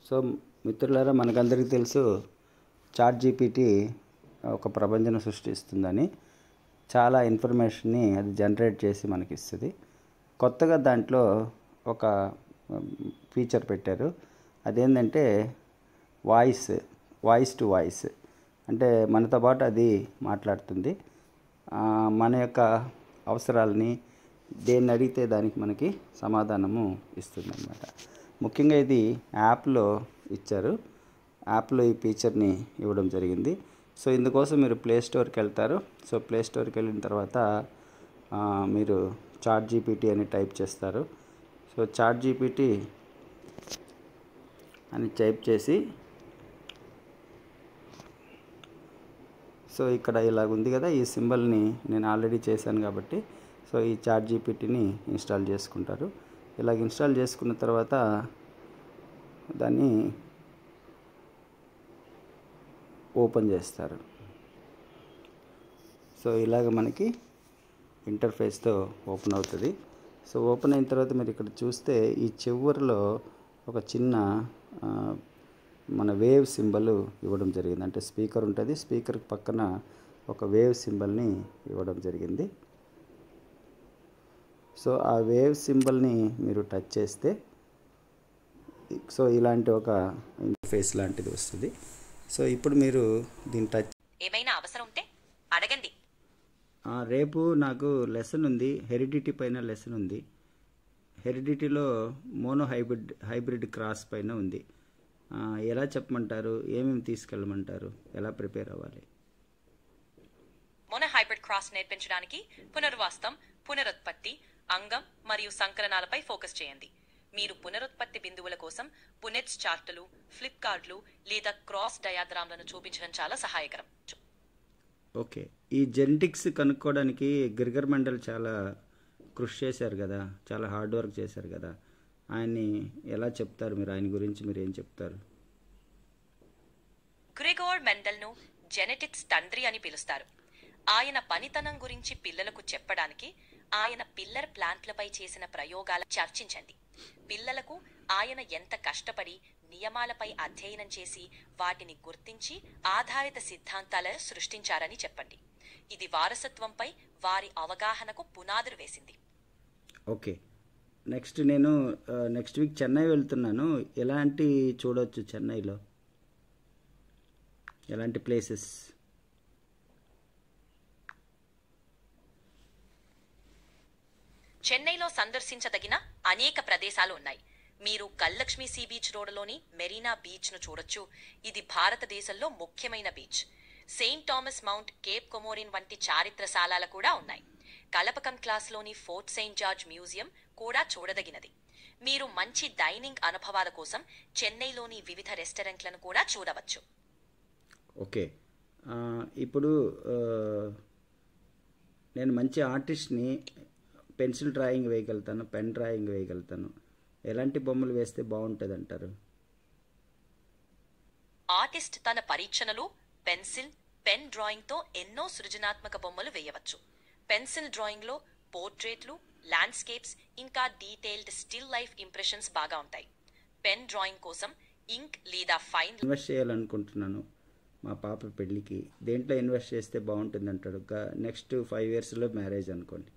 so మిత్రులారా మనకందరికీ తెలుసు చాట్ జీపీటీ ఒక ప్రపంచం సృష్టిస్తుందని చాలా ఇన్ఫర్మేషన్ని అది జనరేట్ చేసి మనకి ఇస్తుంది కొత్తగా దాంట్లో ఒక ఫీచర్ పెట్టారు అదేంటంటే వాయిస్ వాయిస్ టు వాయిస్ అంటే మనతో పాటు అది మాట్లాడుతుంది ఆ, మన యొక్క అవసరాలని దేన్ని అడిగితే దానికి మనకి సమాధానము ఇస్తుంది అనమాట ముఖ్యంగా ఇది యాప్లో ఇచ్చారు యాప్లో ఈ ఫీచర్ని ఇవ్వడం జరిగింది సో ఇందుకోసం మీరు ప్లే స్టోర్కి వెళ్తారు సో ప్లే స్టోర్కి వెళ్ళిన తర్వాత ఆ, మీరు చాట్ జీపీటీ అని టైప్ చేస్తారు సో చాట్ జీపీటీ అని టైప్ చేసి సో ఇక్కడ ఇలాగ ఉంది కదా ఈ సింబల్ని నేను ఆల్రెడీ చేశాను కాబట్టి సో ఈ చాట్ జీపీటీని ఇన్స్టాల్ చేసుకుంటారు ఇలాగ ఇన్స్టాల్ చేసుకున్న తర్వాత దాన్ని ఓపెన్ చేస్తారు సో ఇలాగ మనకి ఇంటర్ఫేస్తో ఓపెన్ అవుతుంది సో ఓపెన్ అయిన తర్వాత మీరు ఇక్కడ చూస్తే ఈ చివరిలో ఒక చిన్న ఆ, మన వేవ్ సింబల్ ఇవ్వడం జరిగింది అంటే స్పీకర్ ఉంటుంది స్పీకర్ పక్కన ఒక వేవ్ సింబల్ని ఇవ్వడం జరిగింది సో ఆ వేవ్ సింబల్ని మీరు టచ్ చేస్తే సో ఇలాంటి ఒక ఇంటర్ఫేస్ లాంటిది వస్తుంది సో ఇప్పుడు మీరు దీన్ని టచ్ ఏమైనా అవసరం ఉంటే అడగండి ఆ, రేపు నాకు లెసన్ ఉంది హెరిడిటీ పైన లెసన్ ఉంది హెరిడిటీలో మోనో హైబ్రిడ్ హైబ్రిడ్ క్రాస్ పైన ఉంది ఆ, ఎలా చెప్పమంటారు ఏమేమి తీసుకెళ్ళమంటారు ఎలా ప్రిపేర్ అవ్వాలి మొన హైబ్రిడ్ క్రాస్ నేర్పించడానికి పునర్వాస్తం పునరుత్పత్తి అంగం మరియు సంకలనాలపై ఫోకస్ చేయండి మీరు పునరుత్పత్తి బిందువుల కోసం పునెట్స్ చార్టులు ఫ్లిప్ కార్డులు లేదా క్రాస్ డయాగ్రామ్లను చూపించడం చాలా సహాయకరం ఓకే ఈ జెనెటిక్స్ కనుక్కోవడానికి గిరిగర్ మండల్ చాలా కృషి చేశారు కదా చాలా హార్డ్ వర్క్ చేశారు కదా ఆయన్ని ఎలా చెప్తారు మీరు ఆయన గురించి మీరు ఏం చెప్తారు గ్రెగోర్ మెండల్ను జెనెటిక్స్ తండ్రి అని పిలుస్తారు ఆయన పనితనం గురించి పిల్లలకు చెప్పడానికి ఆయన పిల్లర్ ప్లాంట్లపై చేసిన ప్రయోగాల చర్చించండి పిల్లలకు ఆయన ఎంత కష్టపడి నియమాలపై అధ్యయనం చేసి వాటిని గుర్తించి ఆధారిత సిద్ధాంతాలను సృష్టించారని చెప్పండి ఇది వారసత్వంపై వారి అవగాహనకు పునాదులు వేసింది ఓకే నెక్స్ట్ నేను నెక్స్ట్ వీక్ చెన్నై వెళ్తున్నాను ఎలాంటి చూడొచ్చు చెన్నైలో ఎలాంటి ప్లేసెస్ చెన్నైలో సందర్శించదగిన అనేక ప్రదేశాలు ఉన్నాయి మీరు కల్లక్ష్మి సీ బీచ్ రోడ్లోని మెరీనా బీచ్ ను చూడొచ్చు ఇది భారతదేశంలో ముఖ్యమైన beach Saint Thomas Mount Cape Comorin వంటి చారిత్రశాలలు కూడా ఉన్నాయి కలపకం క్లాస్లోని ఫోర్ట్ సెయింట్ జార్జ్ మ్యూజియం కూడా చూడదగినది మీరు మంచి డైనింగ్ అనుభవాల కోసం చెన్నైలోని వివిధ రెస్టారెంట్లను కూడా చూడవచ్చు ఓకే ఆ, ఇప్పుడు ఆ, నేను మంచి ఆర్టిస్ట్ని పెన్సిల్ డ్రాయింగ్ వేయగలుగుతాను పెన్ డ్రాయింగ్ వేయగలుగుతాను ఎలాంటి బొమ్మలు వేస్తే బాగుంటుంది అంటారు ఆర్టిస్ట్ తన పరీక్షణలు పెన్సిల్ పెన్ డ్రాయింగ్ తో ఎన్నో సృజనాత్మక బొమ్మలు వేయవచ్చు పెన్సిల్ డ్రాయింగ్ లో పోర్ట్రేట్లు ల్యాండ్స్కేప్స్ ఇంకా డీటెయిల్డ్ స్టిల్ లైఫ్ ఇంప్రెషన్స్ బాగా ఉంటాయి పెన్ డ్రాయింగ్ కోసం ఇంక్ లేదా ఫైన్ ఇన్వెస్ట్ చేయాలనుకుంటున్నాను మా పాప పెళ్ళికి దేంట్లో ఇన్వెస్ట్ చేస్తే బాగుంటుంది అంటాడు నెక్స్ట్ ఫైవ్ ఇయర్స్లో మ్యారేజ్ అనుకోండి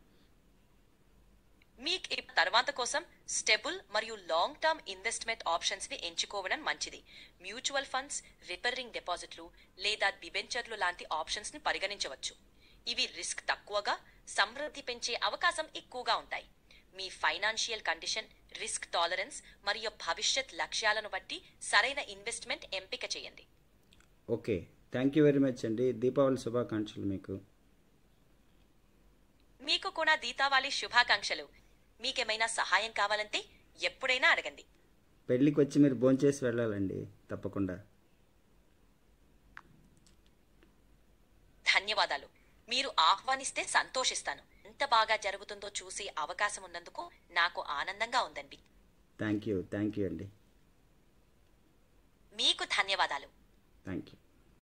మీకు ఈ తర్వాత కోసం స్టెబుల్ మరియు లాంగ్ టర్మ్ ఇన్వెస్ట్మెంట్ ఆప్షన్స్ ని ఎంచుకోవడం మంచిది మ్యూచువల్ ఫండ్స్ రికరింగ్ డిపాజిట్లు లేదా డిబెంచర్లు లాంటి ఆప్షన్స్ ని పరిగణించవచ్చు ఇవి రిస్క్ తక్కువగా సమృద్ధి పెంచే అవకాశం ఎక్కువగా ఉంటాయి మీ ఫైనాన్షియల్ కండిషన్ రిస్క్ టాలరెన్స్ మరియు భవిష్యత్ లక్ష్యాలను బట్టి సరైన ఇన్వెస్ట్మెంట్ ఎంపిక చేయండి okay thank you very much అండి దీపావళి శుభాకాంక్షలు మీకు మీకు కూడా దీపావళి శుభాకాంక్షలు మీకేమైనా సహాయం కావాలంటే ఎప్పుడైనా అడగండి పెళ్ళికి వచ్చి మీరు భోంచేసి వెళ్ళాలండి తప్పకుండా ధన్యవాదాలు మీరు ఆహ్వానిస్తే సంతోషిస్తాను ఎంత బాగా జరుగుతుందో చూసే అవకాశం ఉన్నందుకు నాకు ఆనందంగా ఉందండి థ్యాంక్ యూ థ్యాంక్ యూ అండి మీకు ధన్యవాదాలు థ్యాంక్ యూ